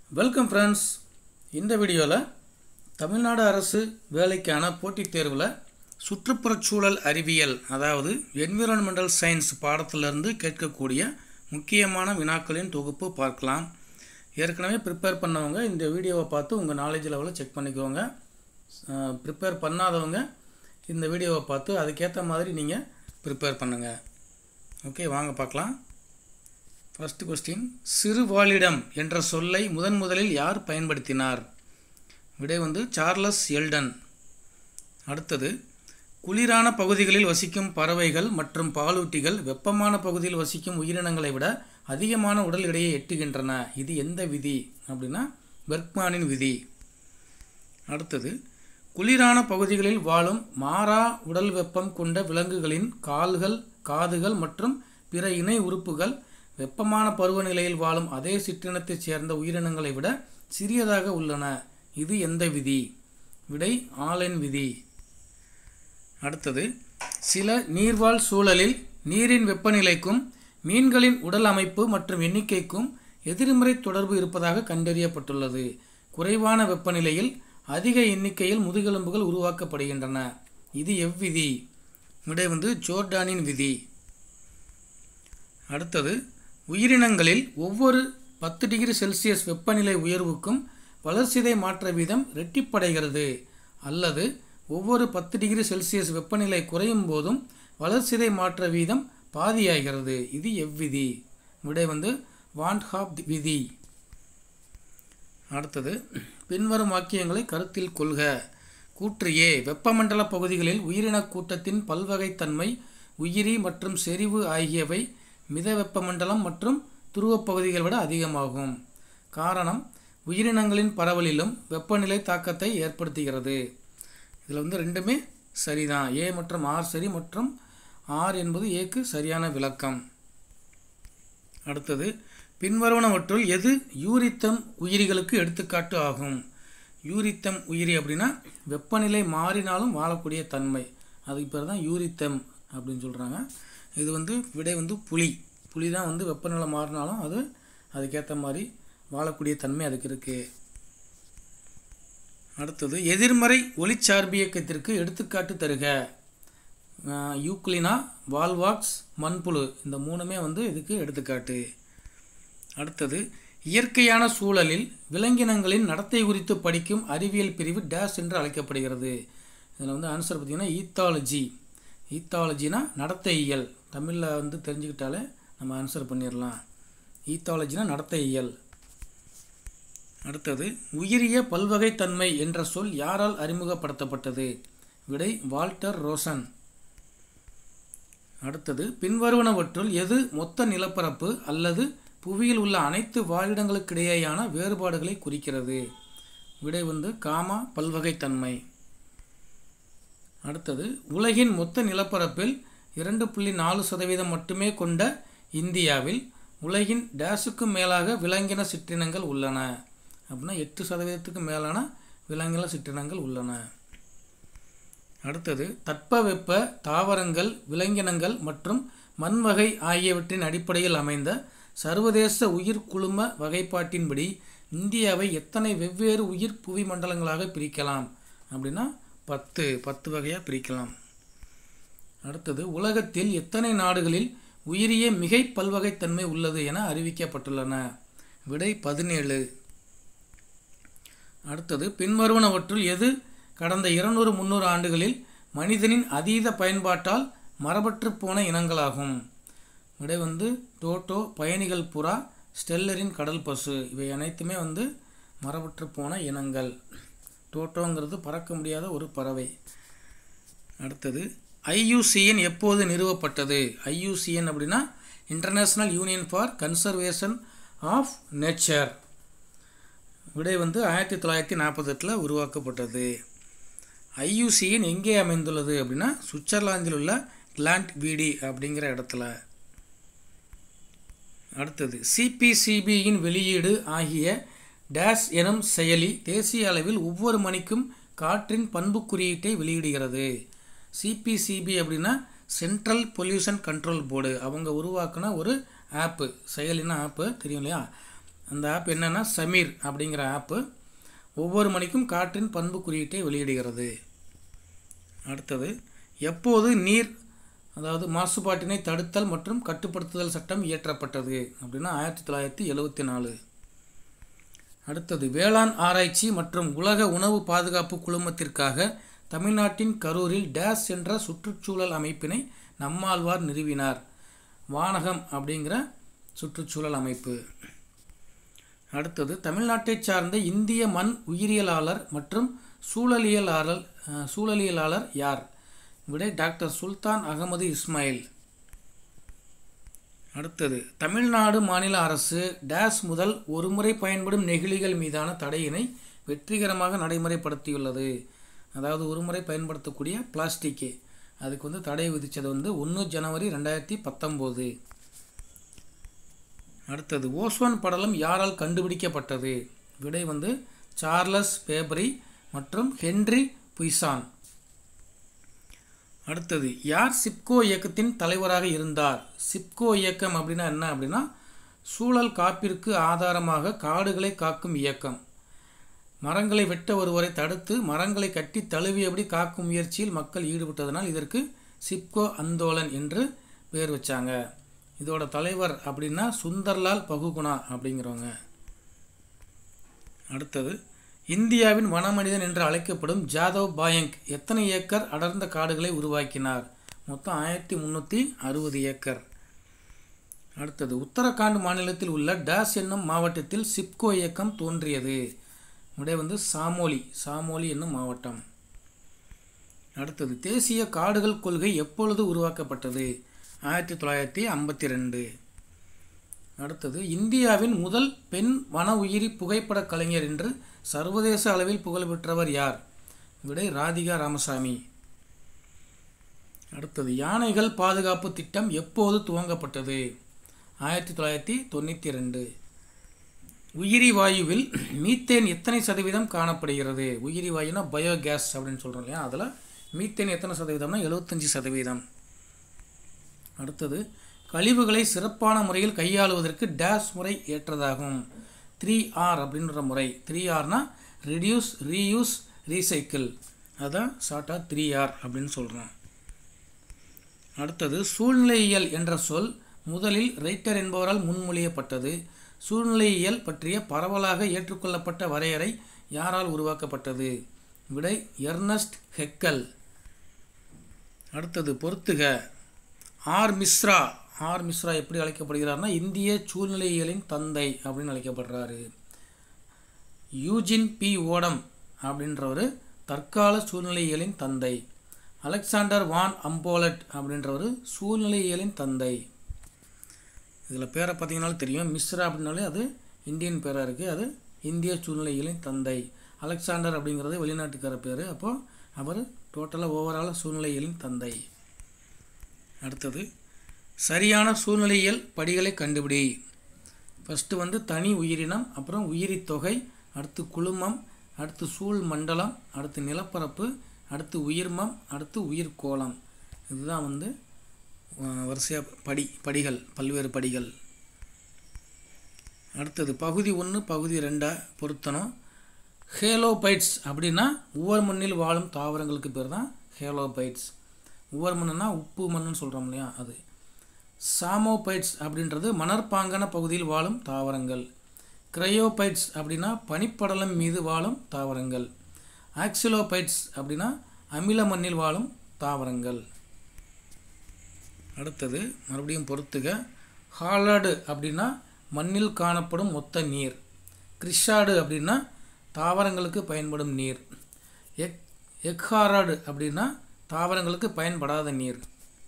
welcome friends இந்த வீடியோவில் தமிழ்நாடு அரசு வேலைக்கான போட்டித் தேர்வில் சுற்றுப்புறச்சூழல் அறிவியல் அதாவது என்விரான்மெண்டல் சயின்ஸ் பாடத்திலிருந்து கேட்கக்கூடிய முக்கியமான வினாக்களின் தொகுப்பு பார்க்கலாம் ஏற்கனவே ப்ரிப்பேர் பண்ணவங்க இந்த வீடியோவை பார்த்து உங்கள் நாலேஜ் லெவலை செக் பண்ணிக்கோங்க ப்ரிப்பேர் பண்ணாதவங்க இந்த வீடியோவை பார்த்து அதுக்கேற்ற மாதிரி நீங்கள் ப்ரிப்பேர் பண்ணுங்கள் ஓகே வாங்க பார்க்கலாம் ஃபர்ஸ்ட் கொஸ்டின் சிறுவாழிடம் என்ற சொல்லை முதன் முதலில் யார் பயன்படுத்தினார் விடை வந்து சார்லஸ் எல்டன் அடுத்தது குளிரான பகுதிகளில் வசிக்கும் பறவைகள் மற்றும் பாலூட்டிகள் வெப்பமான பகுதியில் வசிக்கும் உயிரினங்களை விட அதிகமான உடல் எடையை எட்டுகின்றன இது எந்த விதி அப்படின்னா பெர்க்மானின் விதி அடுத்தது குளிரான பகுதிகளில் வாழும் மாறா உடல் வெப்பம் கொண்ட விலங்குகளின் கால்கள் காதுகள் மற்றும் பிற இணை உறுப்புகள் வெப்பமான பருவநிலையில் வாழும் அதே சிற்றினத்தைச் சேர்ந்த உயிரினங்களை விட சிறியதாக உள்ளன இது எந்த விதி விடை ஆலன் விதி அடுத்தது சில நீர்வாழ் சூழலில் நீரின் வெப்பநிலைக்கும் மீன்களின் உடல் அமைப்பு மற்றும் எண்ணிக்கைக்கும் எதிர்மறை தொடர்பு இருப்பதாக கண்டறியப்பட்டுள்ளது குறைவான வெப்பநிலையில் அதிக எண்ணிக்கையில் முதுகெலும்புகள் உருவாக்கப்படுகின்றன இது எவ்விதி விடை வந்து ஜோர்டானின் விதி அடுத்தது உயிரினங்களில் ஒவ்வொரு பத்து டிகிரி செல்சியஸ் வெப்பநிலை உயர்வுக்கும் வளர்சிதை மாற்ற வீதம் ரெட்டிப்படைகிறது அல்லது ஒவ்வொரு பத்து டிகிரி செல்சியஸ் வெப்பநிலை குறையும் போதும் வளர்சிதை மாற்ற வீதம் பாதியாகிறது இது எவ்விதி விடை வந்து வான்ஹாப் விதி அடுத்தது பின்வரும் வாக்கியங்களை கருத்தில் கொள்க கூற்று ஏ வெப்பமண்டல பகுதிகளில் உயிரின கூட்டத்தின் பல்வகைத்தன்மை உயிரி மற்றும் செறிவு ஆகியவை மித வெப்பமண்டலம் மற்றும் துருவப் பகுதிகளை விட அதிகமாகும் காரணம் உயிரினங்களின் பரவலிலும் வெப்பநிலை தாக்கத்தை ஏற்படுத்துகிறது இதில் வந்து ரெண்டுமே சரிதான் ஏ மற்றும் ஆர் சரி மற்றும் ஆர் என்பது ஏக்கு சரியான விளக்கம் அடுத்தது பின்வருவனவற்றுள் எது யூரித்தம் உயிரிகளுக்கு எடுத்துக்காட்டு ஆகும் யூரித்தம் உயிரி அப்படின்னா வெப்பநிலை மாறினாலும் வாழக்கூடிய தன்மை அதுக்கு பேர் தான் யூரித்தம் அப்படின்னு சொல்கிறாங்க இது வந்து விடை வந்து புலி புலி தான் வந்து வெப்பநிலை மாறினாலும் அது அதுக்கேற்ற மாதிரி வாழக்கூடிய தன்மை அதுக்கு இருக்குது அடுத்தது எதிர்மறை ஒளிச்சார்பியக்கத்திற்கு எடுத்துக்காட்டு தருக யூக்ளினா வால்வாக்ஸ் மண்புழு இந்த மூணுமே வந்து இதுக்கு எடுத்துக்காட்டு அடுத்தது இயற்கையான சூழலில் விலங்கினங்களின் நடத்தை குறித்து படிக்கும் அறிவியல் பிரிவு டேஸ் என்று அழைக்கப்படுகிறது இதில் வந்து ஆன்சர் பார்த்திங்கன்னா ஈத்தாலஜி ஈத்தாலஜினா நடத்தையியல் தமிழில் வந்து தெரிஞ்சுக்கிட்டாலே நம்ம ஆன்சர் பண்ணிடலாம் ஈத்தாலஜினா நடத்தையியல் அடுத்தது உயிரிய பல்வகைத்தன்மை என்ற சொல் யாரால் அறிமுகப்படுத்தப்பட்டது விடை வால்டர் ரோசன் அடுத்தது பின்வருவனவற்றுள் எது மொத்த நிலப்பரப்பு அல்லது புவியில் உள்ள அனைத்து வாழிடங்களுக்கிடையேயான வேறுபாடுகளை குறிக்கிறது விடை வந்து காமா பல்வகைத்தன்மை அடுத்தது உலகின் மொத்த நிலப்பரப்பில் இரண்டு புள்ளி நாலு சதவீதம் மட்டுமே கொண்ட இந்தியாவில் உலகின் டேஸுக்கும் மேலாக விலங்கின சிற்றினங்கள் உள்ளன அப்படின்னா எட்டு சதவீதத்துக்கு மேலான விலங்கின சிற்றினங்கள் உள்ளன அடுத்தது தட்பவெப்ப தாவரங்கள் விலங்கினங்கள் மற்றும் மண் வகை ஆகியவற்றின் அடிப்படையில் அமைந்த சர்வதேச உயிர் குழும வகைப்பாட்டின்படி இந்தியாவை எத்தனை வெவ்வேறு உயிர் புவி மண்டலங்களாக பிரிக்கலாம் அப்படின்னா பத்து பத்து வகையாக பிரிக்கலாம் அடுத்தது உலகத்தில் எத்தனை நாடுகளில் உயிரிய மிகை பல்வகைத்தன்மை உள்ளது என அறிவிக்கப்பட்டுள்ளன விடை பதினேழு அடுத்தது பின்வருவனவற்றுள் எது கடந்த இருநூறு முந்நூறு ஆண்டுகளில் மனிதனின் அதீத பயன்பாட்டால் மரபற்று போன இனங்களாகும் விடை வந்து டோட்டோ பயணிகள் புறா ஸ்டெல்லரின் கடல் பசு இவை அனைத்துமே வந்து மரபற்று போன இனங்கள் டோட்டோங்கிறது பறக்க முடியாத ஒரு பறவை அடுத்தது ஐயூசிஎன் எப்போது நிறுவப்பட்டது ஐயூசிஎன் அப்படின்னா international union for conservation of nature விடை வந்து ஆயிரத்தி தொள்ளாயிரத்தி நாற்பத்தெட்டில் உருவாக்கப்பட்டது ஐயூசிஎன் எங்கே அமைந்துள்ளது அப்படின்னா சுவிட்சர்லாந்தில் உள்ள கிளாண்ட் வீடி அப்படிங்கிற இடத்துல அடுத்தது சிபிசிபியின் வெளியீடு ஆகிய டேஸ் எனும் செயலி தேசிய அளவில் ஒவ்வொரு மணிக்கும் காற்றின் பண்பு குறியீட்டை வெளியிடுகிறது சிபிசிபி அப்படின்னா சென்ட்ரல் பொல்யூஷன் கண்ட்ரோல் போர்டு அவங்க உருவாக்குன ஒரு ஆப்பு செயலினா ஆப்பு தெரியும் இல்லையா அந்த ஆப் என்னென்னா சமீர் அப்படிங்கிற ஆப்பு ஒவ்வொரு மணிக்கும் காற்றின் பண்பு குறியீட்டை வெளியிடுகிறது அடுத்தது எப்போது நீர் அதாவது மாசுபாட்டினை தடுத்தல் மற்றும் கட்டுப்படுத்துதல் சட்டம் இயற்றப்பட்டது அப்படின்னா ஆயிரத்தி தொள்ளாயிரத்தி எழுவத்தி நாலு அடுத்தது வேளாண் ஆராய்ச்சி மற்றும் உலக உணவு பாதுகாப்பு குழுமத்திற்காக தமிழ்நாட்டின் கரூரில் டேஸ் என்ற சுற்றுச்சூழல் அமைப்பினை நம்மாழ்வார் நிறுவினார் வானகம் அப்படிங்கிற சுற்றுச்சூழல் அமைப்பு அடுத்தது தமிழ்நாட்டைச் சார்ந்த இந்திய மண் உயிரியலாளர் மற்றும் சூழலியலாளர் சூழலியலாளர் யார் விடை டாக்டர் சுல்தான் அகமது இஸ்மாயில் அடுத்தது தமிழ்நாடு மாநில அரசு டேஸ் முதல் ஒருமுறை பயன்படும் நெகிழிகள் மீதான தடையினை வெற்றிகரமாக நடைமுறைப்படுத்தியுள்ளது அதாவது ஒருமுறை பயன்படுத்தக்கூடிய பிளாஸ்டிக்கு அதுக்கு வந்து தடை விதித்தது வந்து ஒன்று ஜனவரி ரெண்டாயிரத்தி பத்தொம்போது அடுத்தது ஓசோன் படலம் யாரால் கண்டுபிடிக்கப்பட்டது விடை வந்து சார்லஸ் பேபரி மற்றும் ஹென்றி புய்சான் அடுத்தது யார் சிப்கோ இயக்கத்தின் தலைவராக இருந்தார் சிப்கோ இயக்கம் அப்படின்னா என்ன அப்படின்னா சூழல் காப்பிற்கு ஆதாரமாக காடுகளை காக்கும் இயக்கம் மரங்களை வெட்ட ஒருவரை தடுத்து மரங்களை கட்டி தழுவியபடி காக்கும் முயற்சியில் மக்கள் ஈடுபட்டதனால் இதற்கு சிப்கோ அந்தோலன் என்று பேர் வச்சாங்க இதோட தலைவர் அப்படின்னா சுந்தர்லால் பகுகுணா அப்படிங்கிறவங்க அடுத்தது இந்தியாவின் வனமனிதன் என்று அழைக்கப்படும் ஜாதவ் பாயங்க் எத்தனை ஏக்கர் அடர்ந்த காடுகளை உருவாக்கினார் மொத்தம் ஆயிரத்தி முந்நூற்றி அறுபது ஏக்கர் அடுத்தது உத்தரகாண்ட் மாநிலத்தில் உள்ள டேஸ் என்னும் மாவட்டத்தில் சிப்கோ இயக்கம் தோன்றியது விடை வந்து சாமோலி சாமோலி என்னும் மாவட்டம் அடுத்தது தேசிய காடுகள் கொள்கை எப்பொழுது உருவாக்கப்பட்டது ஆயிரத்தி தொள்ளாயிரத்தி ஐம்பத்தி ரெண்டு அடுத்தது இந்தியாவின் முதல் பெண் வன உயிரி புகைப்பட கலைஞர் என்று சர்வதேச அளவில் புகழ்பெற்றவர் யார் விடை ராதிகா ராமசாமி அடுத்தது யானைகள் பாதுகாப்பு திட்டம் எப்போது துவங்கப்பட்டது ஆயிரத்தி தொள்ளாயிரத்தி தொண்ணூற்றி ரெண்டு உயிரி வாயுவில் மீத்தேன் எத்தனை சதவீதம் காணப்படுகிறது உயிரி வாயுனா பயோகேஸ் அப்படின்னு சொல்கிறோம் இல்லையா அதில் மீத்தேன் எத்தனை சதவீதம்னா எழுபத்தஞ்சி சதவீதம் அடுத்தது கழிவுகளை சிறப்பான முறையில் கையாளுவதற்கு டேஷ் முறை ஏற்றதாகும் த்ரீ ஆர் அப்படின்ற முறை த்ரீ ஆர்னா ரிடியூஸ் ரீயூஸ் ரீசைக்கிள் அதான் ஷார்ட்டாக த்ரீ ஆர் அப்படின்னு சொல்கிறோம் அடுத்தது சூழ்நிலையியல் என்ற சொல் முதலில் ரைட்டர் என்பவரால் முன்மொழியப்பட்டது சூழ்நிலையியல் பற்றிய பரவலாக ஏற்றுக்கொள்ளப்பட்ட வரையறை யாரால் உருவாக்கப்பட்டது விடை எர்னஸ்ட் ஹெக்கல் அடுத்தது பொறுத்துக ஆர் மிஸ்ரா ஆர் மிஸ்ரா எப்படி அழைக்கப்படுகிறார்னா இந்திய சூழ்நிலையியலின் தந்தை அப்படின்னு அழைக்கப்படுறாரு யூஜின் பி ஓடம் அப்படின்றவர் தற்கால சூழ்நிலையியலின் தந்தை அலெக்சாண்டர் வான் அம்போலட் அப்படின்றவர் சூழ்நிலையியலின் தந்தை இதில் பேரை பார்த்தீங்கன்னாலும் தெரியும் மிஸ்ரா அப்படின்னாலே அது இந்தியன் பேராக இருக்குது அது இந்திய சூழ்நிலைகளின் தந்தை அலெக்சாண்டர் அப்படிங்கிறது வெளிநாட்டுக்கார பேர் அப்போது அவர் டோட்டலாக ஓவரால் சூழ்நிலைகளின் தந்தை அடுத்தது சரியான சூழ்நிலையியல் படிகளை கண்டுபிடி ஃபஸ்ட்டு வந்து தனி உயிரினம் அப்புறம் உயிரி தொகை அடுத்து குழுமம் அடுத்து சூழ் மண்டலம் அடுத்து நிலப்பரப்பு அடுத்து உயிர்மம் அடுத்து உயிர்கோளம் இதுதான் வந்து வரிசையாக படி படிகள் பல்வேறு படிகள் அடுத்தது பகுதி ஒன்று பகுதி ரெண்டாக பொருத்தணும் ஹேலோபைட்ஸ் அப்படின்னா உவர் மண்ணில் வாழும் தாவரங்களுக்கு பேர் தான் ஹேலோபைட்ஸ் உவர் மண்ணுனா உப்பு மண்ணுன்னு சொல்கிறோம் இல்லையா அது சாமோபைட்ஸ் அப்படின்றது மணற்பாங்கான பகுதியில் வாழும் தாவரங்கள் கிரையோபைட்ஸ் அப்படின்னா பனிப்படலம் மீது வாழும் தாவரங்கள் ஆக்சிலோபைட்ஸ் அப்படின்னா அமில மண்ணில் வாழும் தாவரங்கள் அடுத்தது மறுபடியும் பொறுத்துக ஹாலாடு அப்படின்னா மண்ணில் காணப்படும் மொத்த நீர் கிரிஷாடு அப்படின்னா தாவரங்களுக்கு பயன்படும் நீர் எக் எக்ஹாராடு அப்படின்னா தாவரங்களுக்கு பயன்படாத நீர்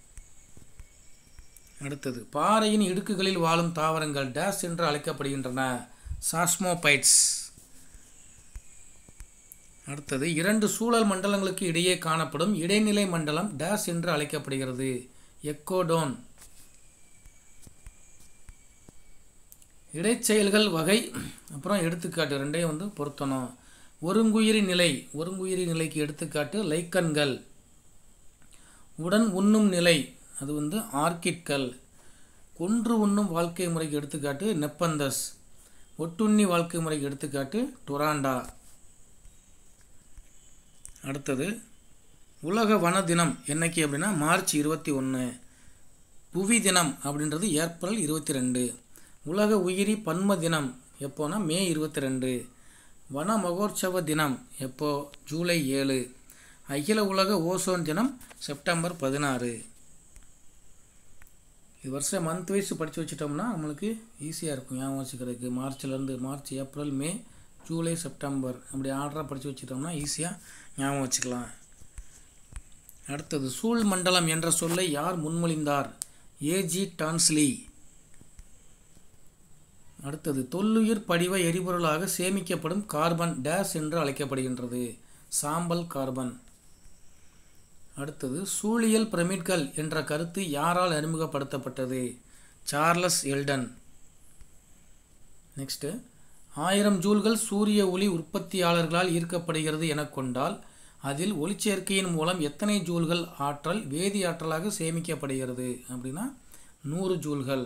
அடுத்தது பாறையின் இடுக்குகளில் வாழும் தாவரங்கள் டேஸ் என்று அழைக்கப்படுகின்றன சாஸ்மோபைட்ஸ் அடுத்தது இரண்டு சூழல் மண்டலங்களுக்கு இடையே காணப்படும் இடைநிலை மண்டலம் டேஸ் என்று அழைக்கப்படுகிறது எக்கோடோன் இடைச்செயல்கள் வகை அப்புறம் எடுத்துக்காட்டு ரெண்டையும் வந்து பொருத்தணும் ஒருங்குயிரி நிலை ஒருங்குயிரி நிலைக்கு எடுத்துக்காட்டு லைக்கன்கள் உடன் உண்ணும் நிலை அது வந்து ஆர்கிட்கள் கொன்று உண்ணும் வாழ்க்கை முறைக்கு எடுத்துக்காட்டு நெப்பந்தஸ் ஒட்டுண்ணி வாழ்க்கை முறைக்கு எடுத்துக்காட்டு டொராண்டா அடுத்தது உலக வன தினம் என்னைக்கு அப்படின்னா மார்ச் இருபத்தி ஒன்று புவி தினம் அப்படின்றது ஏப்ரல் இருபத்தி ரெண்டு உலக உயிரி பன்ம தினம் எப்போனா மே இருபத்தி ரெண்டு வன மகோற்சவ தினம் எப்போ ஜூலை ஏழு அகில உலக ஓசோன் தினம் செப்டம்பர் பதினாறு இது வருஷம் மந்த் வைஸ் படித்து வச்சிட்டோம்னா நம்மளுக்கு ஈஸியாக இருக்கும் ஞாபகம் வச்சுக்கிறதுக்கு மார்ச்லேருந்து March April May July September அப்படி ஆர்டராக படித்து வச்சிட்டோம்னா ஈஸியாக ஞாபகம் வச்சுக்கலாம் அடுத்தது சூழ் மண்டலம் என்ற சொல்லை யார் முன்மொழிந்தார் ஏஜி டான்ஸ்லி அடுத்தது தொல்லுயிர் படிவ எரிபொருளாக சேமிக்கப்படும் கார்பன் டேஸ் என்று அழைக்கப்படுகின்றது சாம்பல் கார்பன் அடுத்தது சூழியல் பிரமிட்கள் என்ற கருத்து யாரால் அறிமுகப்படுத்தப்பட்டது சார்லஸ் எல்டன் நெக்ஸ்ட்டு ஆயிரம் ஜூல்கள் சூரிய ஒளி உற்பத்தியாளர்களால் ஈர்க்கப்படுகிறது என கொண்டால் அதில் ஒளிச்சேர்க்கையின் மூலம் எத்தனை ஜூல்கள் ஆற்றல் வேதி ஆற்றலாக சேமிக்கப்படுகிறது அப்படின்னா நூறு ஜூல்கள்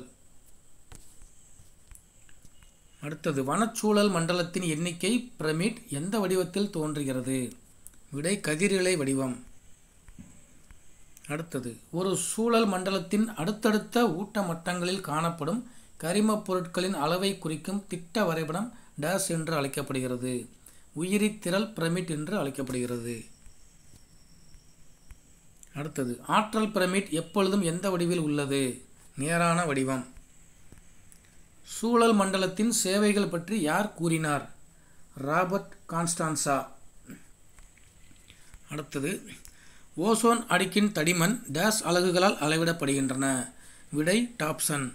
அடுத்தது வனச்சூழல் மண்டலத்தின் எண்ணிக்கை பிரமிட் எந்த வடிவத்தில் தோன்றுகிறது விடை கதிரிலை வடிவம் அடுத்தது ஒரு சூழல் மண்டலத்தின் அடுத்தடுத்த ஊட்ட மட்டங்களில் காணப்படும் கரிமப் பொருட்களின் அளவை குறிக்கும் திட்ட வரைபடம் டேஸ் என்று அழைக்கப்படுகிறது உயிரி திரள் பிரமிட் என்று அழைக்கப்படுகிறது அடுத்தது ஆற்றல் பிரமிட் எப்பொழுதும் எந்த வடிவில் உள்ளது நேரான வடிவம் சூழல் மண்டலத்தின் சேவைகள் பற்றி யார் கூறினார் ராபர்ட் கான்ஸ்டான்சா அடுத்தது ஓசோன் அடுக்கின் தடிமன் டேஸ் அலகுகளால் அளவிடப்படுகின்றன விடை டாப்சன்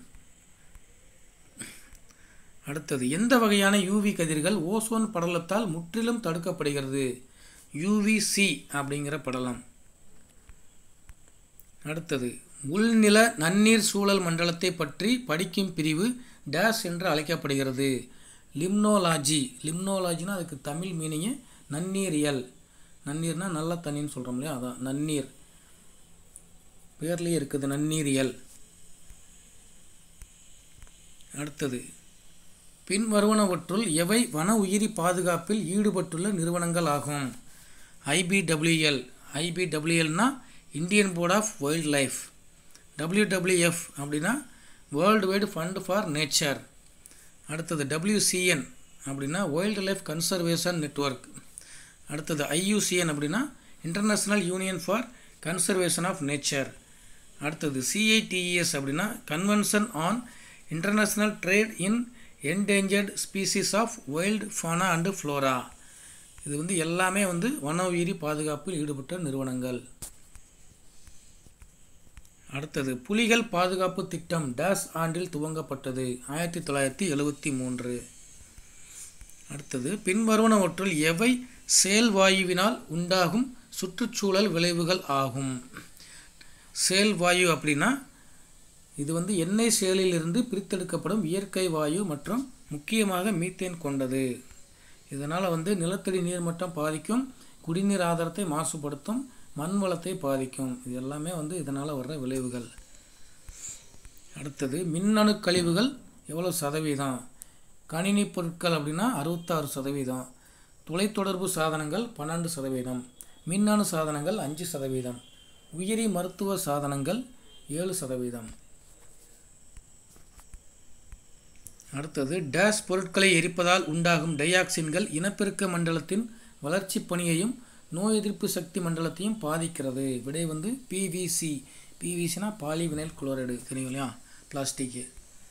அடுத்தது எந்த வகையான யூவி கதிர்கள் ஓசோன் படலத்தால் முற்றிலும் தடுக்கப்படுகிறது யூவிசி அப்படிங்கிற படலம் அடுத்தது உள்நில நன்னீர் சூழல் மண்டலத்தை பற்றி படிக்கும் பிரிவு டேஸ் என்று அழைக்கப்படுகிறது லிம்னோலாஜி லிம்னோலாஜினா அதுக்கு தமிழ் மீனிங்கு நன்னீரியல் நன்னீர்னா நல்ல தண்ணின்னு சொல்கிறோம் இல்லையா அதான் நன்னீர் பேர்லேயே இருக்குது நன்னீரியல் அடுத்தது பின்வருவனவற்றுள் எவை வன உயிரி பாதுகாப்பில் ஈடுபட்டுள்ள நிறுவனங்கள் ஆகும் ஐபிடபிள்யூஎல் ஐபிடபிள்யூஎல்னா Indian board of wild life WWF அப்படின்னா world wide fund for nature அடுத்தது டபிள்யூசிஎன் அப்படின்னா வைல்டு லைஃப் கன்சர்வேஷன் நெட்வொர்க் அடுத்தது ஐயூசிஎன் அப்படின்னா international union for conservation of nature அடுத்தது சிஐடிஇஎஸ் அப்படின்னா convention on international trade in endangered species of wild fauna and flora இது வந்து எல்லாமே வந்து வன உயிரி பாதுகாப்பில் ஈடுபட்ட நிறுவனங்கள் அடுத்தது புலிகள் பாதுகாப்பு திட்டம் டேஸ் ஆண்டில் துவங்கப்பட்டது ஆயிரத்தி தொள்ளாயிரத்தி எழுவத்தி மூன்று அடுத்தது பின்வருவனவற்றுள் எவை செயல்வாயுவினால் உண்டாகும் சுற்றுச்சூழல் விளைவுகள் ஆகும் செயல்வாயு அப்படின்னா இது வந்து எண்ணெய் செயலிலிருந்து பிரித்தெடுக்கப்படும் இயற்கை வாயு மற்றும் முக்கியமாக மீத்தேன் கொண்டது இதனால் வந்து நிலத்தடி நீர்மட்டம் பாதிக்கும் குடிநீர் ஆதாரத்தை மாசுபடுத்தும் மண் வளத்தை பாதிக்கும் இது எல்லாமே வந்து இதனால் வர்ற விளைவுகள் அடுத்தது மின்னணு கழிவுகள் எவ்வளோ சதவீதம் கணினி பொருட்கள் அப்படின்னா அறுபத்தாறு சதவீதம் தொலைத்தொடர்பு சாதனங்கள் பன்னெண்டு சதவீதம் மின்னணு சாதனங்கள் அஞ்சு சதவீதம் உயிரி மருத்துவ சாதனங்கள் ஏழு சதவீதம் அடுத்தது டேஸ் பொருட்களை எரிப்பதால் உண்டாகும் டையாக்சின்கள் இனப்பெருக்க மண்டலத்தின் வளர்ச்சி பணியையும் நோய் எதிர்ப்பு சக்தி மண்டலத்தையும் பாதிக்கிறது விடை வந்து பிவிசி பிவிசினா பாலிவினைல் குளோரைடு தெரியும் இல்லையா பிளாஸ்டிக்கு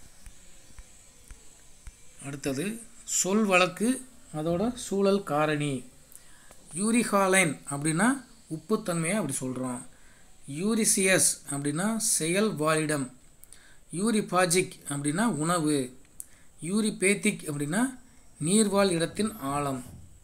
அடுத்தது சொல் வழக்கு அதோட சூழல் காரணி யூரிஹாலைன் அப்படின்னா உப்புத்தன்மையை அப்படி சொல்கிறோம் யூரிசியஸ் அப்படின்னா செயல் வாலிடம் யூரிபாஜிக் அப்படின்னா உணவு யூரிபேத்திக் அப்படின்னா நீர்வாழ் இடத்தின் ஆழம்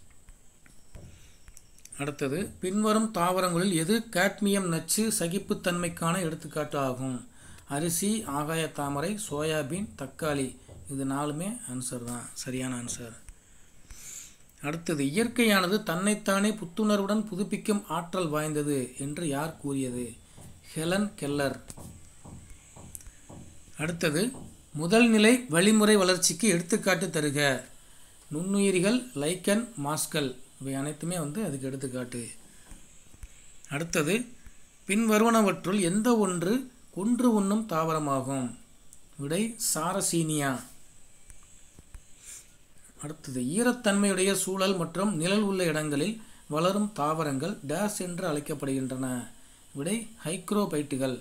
அடுத்தது பின்வரும் தாவரங்களில் எது காட்மியம் நச்சு சகிப்புத்தன்மைக்கான எடுத்துக்காட்டு ஆகும் அரிசி ஆகாய தாமரை சோயாபீன் தக்காளி இது நாலுமே ஆன்சர் தான் சரியான ஆன்சர் அடுத்தது இயற்கையானது தன்னைத்தானே புத்துணர்வுடன் புதுப்பிக்கும் ஆற்றல் வாய்ந்தது என்று யார் கூறியது ஹெலன் கெல்லர் அடுத்தது முதல் நிலை வழிமுறை வளர்ச்சிக்கு எடுத்துக்காட்டு தருக நுண்ணுயிரிகள் லைக்கன் மாஸ்கல் இவை அனைத்துமே வந்து அதுக்கு எடுத்துக்காட்டு அடுத்தது பின்வருவனவற்றுள் எந்த ஒன்று கொன்று உண்ணும் தாவரமாகும் விடை சாரசீனியா அடுத்தது ஈரத்தன்மையுடைய சூழல் மற்றும் நிழல் உள்ள இடங்களில் வளரும் தாவரங்கள் டேஸ் என்று அழைக்கப்படுகின்றன விடை ஹைக்ரோபைட்டுகள்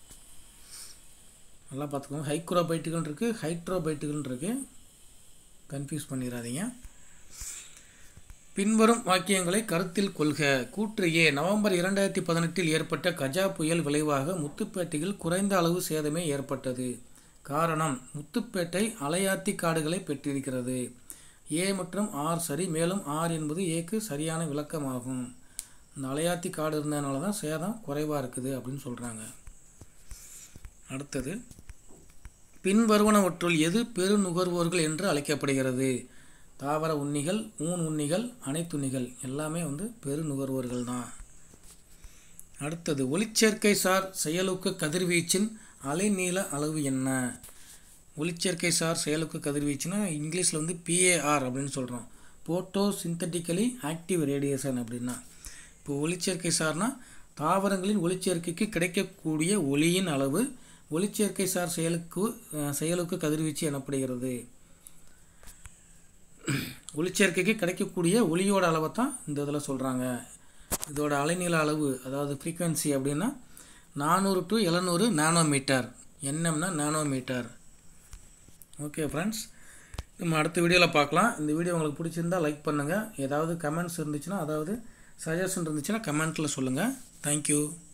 நல்லா பார்த்துக்கோங்க ஹைக்ரோபைட்டுகள் இருக்குது ஹைட்ரோபைட்டுகள் இருக்குது கன்ஃபியூஸ் பண்ணிடாதீங்க பின்வரும் வாக்கியங்களை கருத்தில் கொள்க கூற்று ஏ நவம்பர் இரண்டாயிரத்தி பதினெட்டில் ஏற்பட்ட கஜா புயல் விளைவாக முத்துப்பேட்டையில் குறைந்த அளவு சேதமே ஏற்பட்டது காரணம் முத்துப்பேட்டை அலையாத்தி காடுகளை பெற்றிருக்கிறது ஏ மற்றும் ஆர் சரி மேலும் ஆர் என்பது ஏக்கு சரியான விளக்கமாகும் இந்த அலையாத்தி காடு இருந்ததுனால தான் சேதம் குறைவாக இருக்குது அப்படின்னு சொல்கிறாங்க அடுத்தது பின்வருவனவற்றுள் எது பெருநுகர்வோர்கள் என்று அழைக்கப்படுகிறது தாவர உண்ணிகள் ஊன் உண்ணிகள் அனைத்துண்ணிகள் எல்லாமே வந்து பெருநுகர்வோர்கள் தான் அடுத்தது ஒளிச்சேர்க்கை சார் செயலுக்கு கதிர்வீச்சின் அலைநீள அளவு என்ன ஒளிச்சேர்க்கை சார் செயலுக்கு கதிர்வீச்சுன்னா இங்கிலீஷில் வந்து பிஏஆர் அப்படின்னு சொல்கிறோம் போட்டோ சிந்தட்டிக்கலி ஆக்டிவ் ரேடியேஷன் அப்படின்னா இப்போ ஒளிச்சேர்க்கை சார்னா தாவரங்களின் ஒளிச்சேர்க்கைக்கு கிடைக்கக்கூடிய ஒளியின் அளவு ஒளிச்சேர்க்கை சார் செயலுக்கு செயலுக்கு கதிர்வீச்சு எனப்படுகிறது ஒளிச்சேர்க்கைக்கு கிடைக்கக்கூடிய ஒளியோட அளவை தான் இந்த இதில் சொல்கிறாங்க இதோட அலைநீள அளவு அதாவது ஃப்ரீக்வன்சி அப்படின்னா நானூறு டு எழுநூறு நானோமீட்டர் என்எம்னா நானோமீட்டர் ஓகே ஃப்ரெண்ட்ஸ் நம்ம அடுத்த வீடியோவில் பார்க்கலாம் இந்த வீடியோ உங்களுக்கு பிடிச்சிருந்தா லைக் பண்ணுங்கள் ஏதாவது கமெண்ட்ஸ் இருந்துச்சுன்னா அதாவது சஜஷன் இருந்துச்சுன்னா கமெண்ட்டில் சொல்லுங்கள் தேங்க்யூ